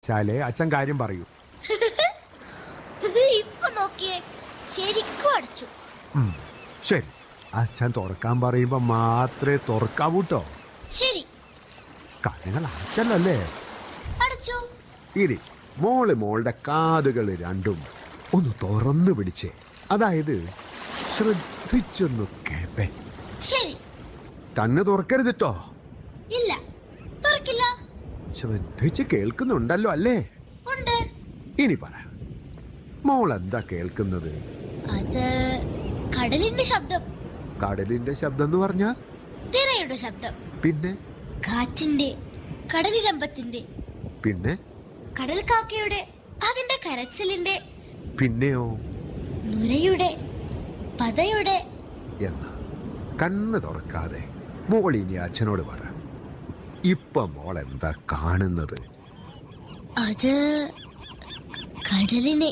അടച്ചാലേ അച്ഛൻ കാര്യം പറയൂ ഇപ്പൊ നോക്കിയേ ശരിക്കും അടച്ചു ഉം, ശരി അച്ഛൻ തുറക്കാൻ പറയുമ്പോ മാത്രമേ തുറക്കാവൂ കേട്ടോ ശരി കാര്യങ്ങൾ അടച്ചല്ലേ അടച്ചു ഇനി മോള് മോളുടെ കാതുകൾ രണ്ടും ഒന്ന് തുറന്നു പിടിച്ചേ അതായത് ശ്രദ്ധിച്ചൊന്ന് കേപ്പേ ശരി തന്നെ തുറക്കരുത് കേട്ടോ ഇല്ല തുറക്കില്ല ശ്രദ്ധിച്ച് കേൾക്കുന്നുണ്ടല്ലോ അല്ലേ ഉണ്ട് ഇനി പറ മോൾ എന്താ കേൾക്കുന്നത് അത് കടലിന്റെ ശബ്ദം കടലിന്റെ ശബ്ദം എന്ന് പറഞ്ഞാ തിരയുടെ ശബ്ദം പിന്നെ കാറ്റിന്റെ കടലിരമ്പത്തിന്റെ പിന്നെ കടൽ കാക്കയുടെ അതിന്റെ കരച്ചിലിന്റെ പിന്നെയോ നുരയുടെ പതയുടെ എന്ന് കണ്ണ് തുറക്കാതെ മോൾ ഇനി അച്ഛനോട് പറ ഇപ്പൊ മോൾ എന്താ കാണുന്നത് അത് കടലിനെ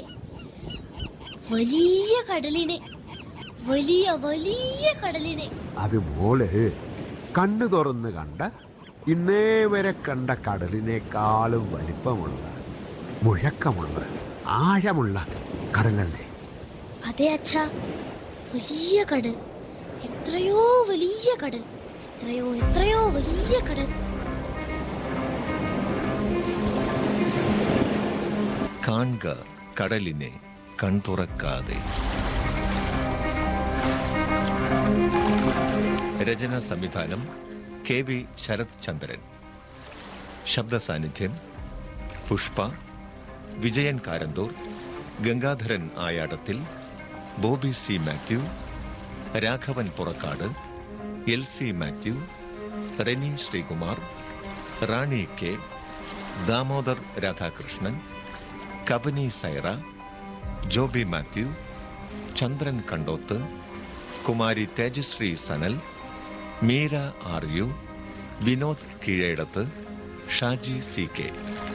വലിയ കടലിനെ വലിയ വലിയ കടലിനെ അത് മോള് കണ്ണു തുറന്ന് കണ്ട ഇന്നേ വരെ കണ്ട കടലിനേക്കാളും വലിപ്പമുള്ള മുഴക്കമുള്ള ആഴമുള്ള കടലല്ലേ അതെ അച്ഛ വലിയ കടൽ എത്രയോ വലിയ കടൽ എത്രയോ എത്രയോ വലിയ കടൽ കാൺക കടലിനെ കൺതുറക്കാതെ രചന സംവിധാനം കെ വി ശരത് ചന്ദ്രൻ ശബ്ദ സാന്നിധ്യം പുഷ്പ വിജയൻ കാരന്തൂർ ഗംഗാധരൻ ആയാടത്തിൽ Bobby C Mathew Raghavan Purakkad L C Mathew Reni Sreekumar Rani K Damodar Radhakrishnan Kabani Saira Joby Mathew Chandran Kandoth Kumari Thejasree Sanal Meera R U Vinod Keezhedath Shaji C K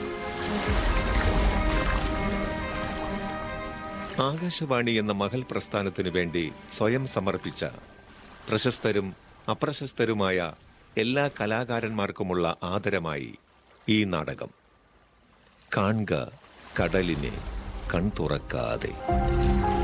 Akashvani എന്ന മഹൽ പ്രസ്ഥാനത്തിനു വേണ്ടി സ്വയം സമർപ്പിച്ച പ്രശസ്തരും അപ്രശസ്തരുമായ എല്ലാ കലാകാരന്മാർക്കുമുള്ള ആദരമായി ഈ നാടകം കാൺക കടലിനെ കൺതുറക്കാതെ